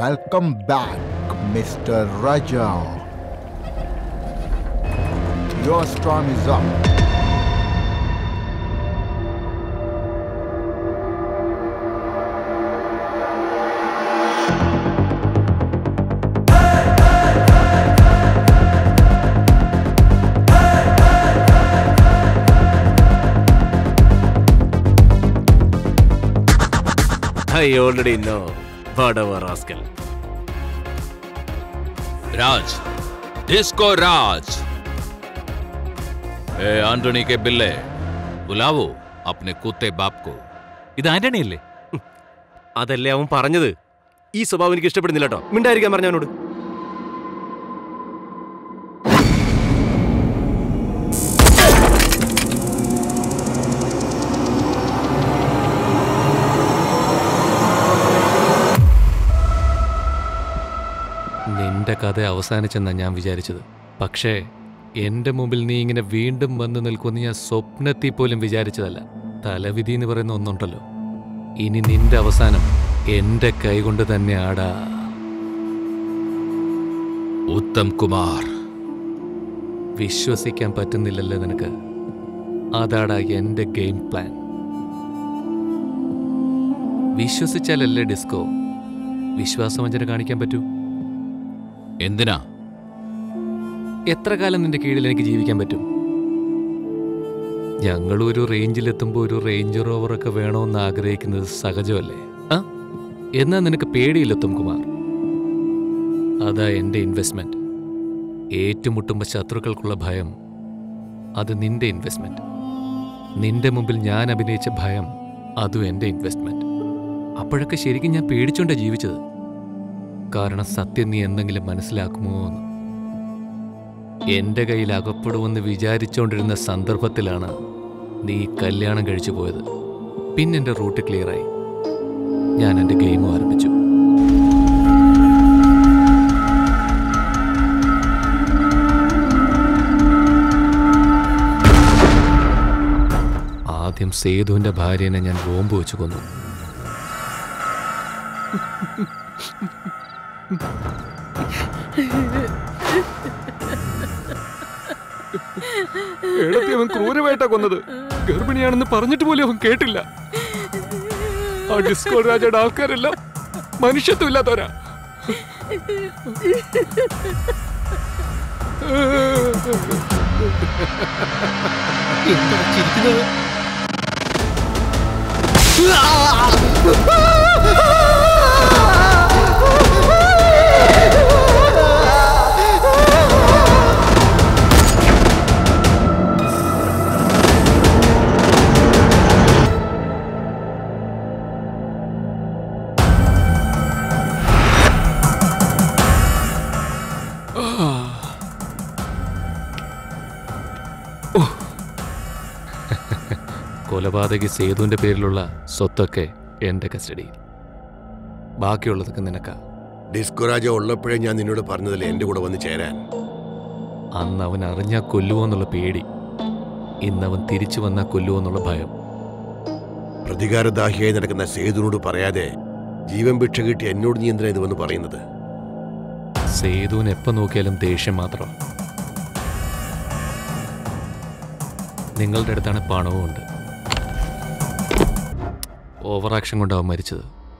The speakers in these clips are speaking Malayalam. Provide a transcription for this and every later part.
Welcome back, Mr. Raja. Your storm is up. I already know Badawa rascal. Raj disco Raj ए आंटोनी के बिल्ले बुलावो अपने कुत्ते बाप को ഇത് ആന്റണി അല്ലേ അതല്ലേ അവൻ പറഞ്ഞത് ഈ സ്വഭാവം എനിക്ക് ഇഷ്ടപ്പെടുന്നില്ല കേട്ടോ മിണ്ടായിരിക്കാൻ പറഞ്ഞ അവനോട് നിന്റെ കഥ അവസാനിച്ചെന്നാ ഞാൻ വിചാരിച്ചത് പക്ഷേ എന്റെ മുമ്പിൽ നീ ഇങ്ങനെ വീണ്ടും വന്നു നിൽക്കുമെന്ന് ഞാൻ സ്വപ്നത്തിൽ പോലും വിചാരിച്ചതല്ല തലവിധി എന്ന് പറയുന്ന ഒന്നുണ്ടല്ലോ ഇനി നിന്റെ അവസാനം എന്റെ കൈകൊണ്ട് തന്നെ ആടാ ഉത്തം കുമാർ വിശ്വസിക്കാൻ പറ്റുന്നില്ലല്ലോ നിനക്ക് അതാടാ എന്റെ ഗെയിം പ്ലാൻ വിശ്വസിച്ചാലല്ലേ ഡിസ്കോ വിശ്വാസവഞ്ചന കാണിക്കാൻ പറ്റൂ എന്തിനാ എത്ര കാലം നിന്റെ കീഴിൽ എനിക്ക് ജീവിക്കാൻ പറ്റും ഞങ്ങൾ ഒരു റേഞ്ചിലെത്തുമ്പോൾ ഒരു റേഞ്ച് റോവറൊക്കെ വേണമെന്ന് ആഗ്രഹിക്കുന്നത് സഹജമല്ലേ ആ എന്നാ നിനക്ക് പേടിയില്ലെത്തും കുമാർ അതാ എൻ്റെ ഇൻവെസ്റ്റ്മെന്റ് ഏറ്റുമുട്ടുമ്പോൾ ശത്രുക്കൾക്കുള്ള ഭയം അത് നിന്റെ ഇൻവെസ്റ്റ്മെന്റ് നിന്റെ മുമ്പിൽ ഞാൻ അഭിനയിച്ച ഭയം അതും എൻ്റെ ഇൻവെസ്റ്റ്മെന്റ് അപ്പോഴൊക്കെ ശരിക്കും ഞാൻ പേടിച്ചോണ്ടാ ജീവിച്ചത് കാരണം സത്യം നീ എന്തെങ്കിലും മനസ്സിലാക്കുമോ എന്ന് എന്റെ കയ്യിൽ അകപ്പെടുമെന്ന് വിചാരിച്ചുകൊണ്ടിരുന്ന സന്ദർഭത്തിലാണ് നീ കല്യാണം കഴിച്ചു പോയത് പിന്നെ എന്റെ റൂട്ട് ക്ലിയറായി ഞാൻ എന്റെ ഗെയിം ആരംഭിച്ചു ആദ്യം സേതുവിന്റെ ഭാര്യനെ ഞാൻ ബോംബ് വെച്ച് കൊന്നു എടത്തി അവൻ ക്രൂരമായിട്ടാ കൊന്നത് ഗർഭിണിയാണെന്ന് പറഞ്ഞിട്ട് പോലും അവൻ കേട്ടില്ല ആ ഡിസ്കോ രാജയുടെ ആൾക്കാരെല്ലാം മനുഷ്യത്വം ഇല്ലാത്തവരാ എന്താ ചിരിക്കുന്നത് കൊലപാതകി സേതുവിന്റെ പേരിലുള്ള സ്വത്തൊക്കെ എന്റെ കസ്റ്റഡിയിൽ ബാക്കിയുള്ളതൊക്കെ നിനക്കാ ഡിസ്കോ രാജ ഉള്ളപ്പോഴേ ഞാൻ നിന്നോട് പറഞ്ഞതല്ലേ എന്റെ കൂടെ വന്ന് ചേരാൻ അന്ന് അവൻ അറിഞ്ഞാ കൊല്ലുവോ എന്നുള്ള പേടി ഇന്നവൻ തിരിച്ചു വന്നാ കൊല്ലുവോ എന്നുള്ള ഭയം പ്രതികാരദാഹിയായി നടക്കുന്ന സേതുവിനോട് പറയാതെ ജീവൻ ഭിക്ഷ കിട്ടി എന്നോട് നീ എന്തിനാ ഇത് വന്ന് പറയുന്നത് സേതുവിന് എപ്പോ നോക്കിയാലും ദേഷ്യം മാത്രം നിങ്ങളുടെ അടുത്താണ് പണവും ഉണ്ട് ഓവർ ആക്ഷൻ കൊണ്ട് അവൻ മരിച്ചത്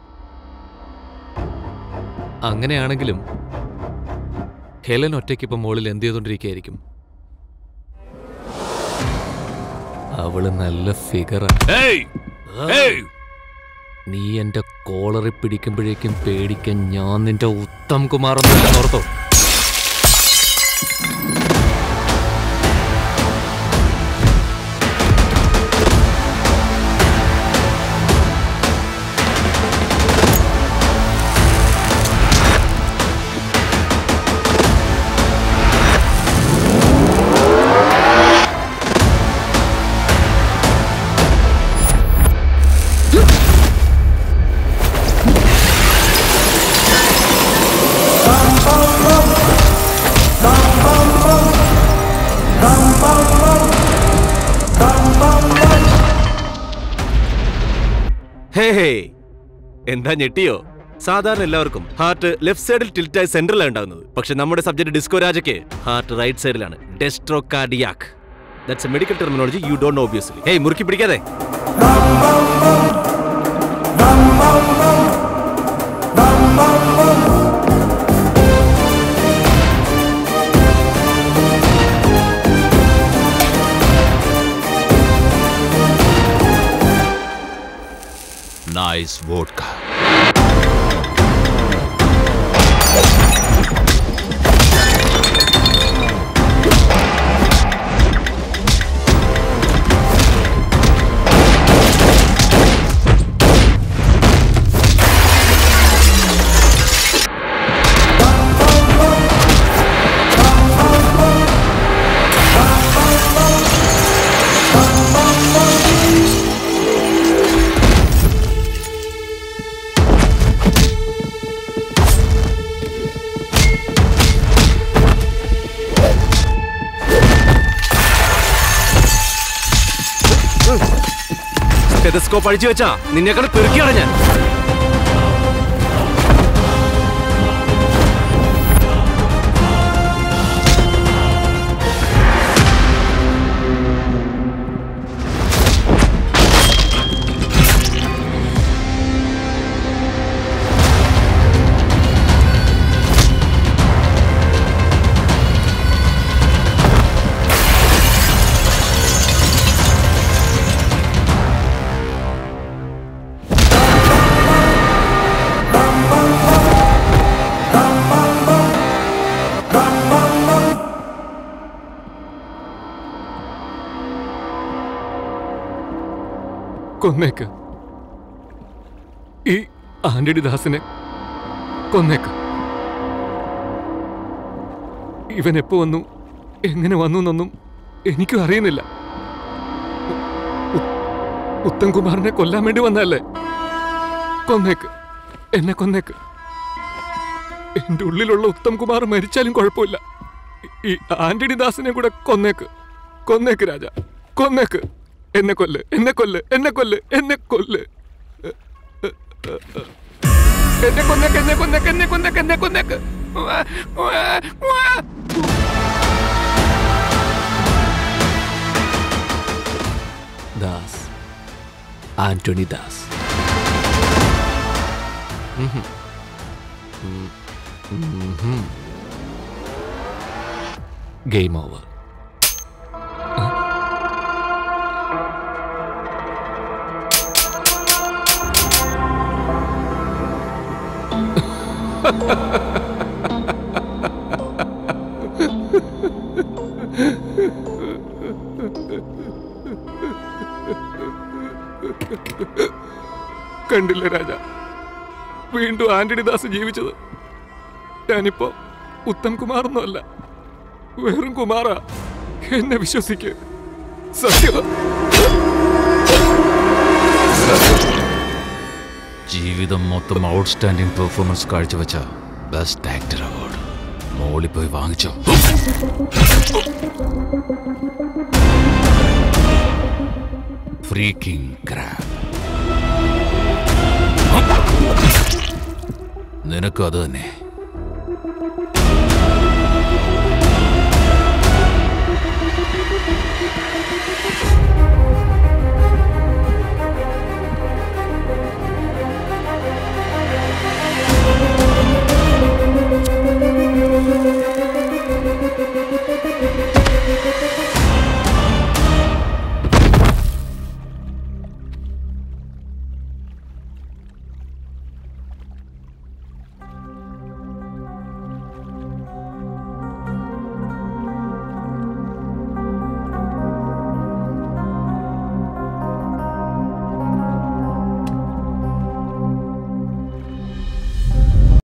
അങ്ങനെയാണെങ്കിലും ഹെലൻ ഒറ്റയ്ക്ക് ഇപ്പം മോളിൽ എന്ത് ചെയ്തോണ്ടിരിക്കുകയായിരിക്കും അവള് നല്ല ഫിഗറാ ഏയ് ഏയ് നീ എന്റെ കോളറി പിടിക്കുമ്പോഴേക്കും പേടിക്കാൻ ഞാൻ നിന്റെ ഉത്തം കുമാറൊന്നുമല്ല ഓർത്തോ ഹേ ഹേ എന്താ ഞെട്ടിയോ സാധാരണ എല്ലാവർക്കും ഹാർട്ട് ലെഫ്റ്റ് സൈഡിൽ ടിൽറ്റായി സെന്ററിലാണ് ഉണ്ടാകുന്നത് പക്ഷെ നമ്മുടെ സബ്ജക്ട് ഡിസ്കോ രാജയ്ക്ക് ഹാർട്ട് റൈറ്റ് സൈഡിലാണ് dextro cardiac that's a medical terminology you don't know obviously hey മുറുക്കി പിടിക്കാതെ Nice vodka. സ്റ്റെതസ്കോപ്പ് അഴിച്ചു വെച്ചാ നിന്നെക്കാൾ പെറുക്കിയാണ് ഞാൻ കൊന്നേക്ക് ഈ ആന്റണി ദാസിനെ കൊന്നേക്ക് ഇവൻ എപ്പോ വന്നു എങ്ങനെ വന്നു എന്നൊന്നും എനിക്കും അറിയുന്നില്ല ഉ- ഉത്തം കുമാറിനെ കൊല്ലാൻ വേണ്ടി വന്നതല്ലേ കൊന്നേക്ക് എന്നെ കൊന്നേക്ക് എന്റെ ഉള്ളിലുള്ള ഉത്തം കുമാർ മരിച്ചാലും കുഴപ്പമില്ല ഈ ആന്റണി ദാസിനെ കൂടെ കൊന്നേക്ക് കൊന്നേക്ക് രാജ കൊന്നേക്ക് എന്നെ കൊല്ല് എന്നെ കൊല്ല് എന്നെ കൊല്ല് എന്നെ കൊല്ല് എന്നെ കൊന്നേക്ക് എന്നെ കൊന്നേക്ക് എന്നെ കൊന്നേക്ക് എന്നെ കൊന്നേക്ക് ഉവ്വ, ഉവ്വ, ഉവ്വ. Das Antony Das game over കണ്ടില്ല രാജ വീണ്ടും ആന്റണി ദാസ് ജീവിച്ചത് ഞാനിപ്പോ ഉത്തം കുമാറൊന്നുമല്ല വെറും കുമാറാ എന്നെ വിശ്വസിക്ക് സത്യമാ ജീവിതം മൊത്തം ഔട്ട്സ്റ്റാൻഡിംഗ് പെർഫോമൻസ് കാഴ്ചവെച്ച ബെസ്റ്റ് ആക്ടർ അവാർഡ് മോളി പോയി വാങ്ങിച്ചോ ഫ്രീക്കിംഗ് ക്രാബ് നിനക്കും അത് തന്നെ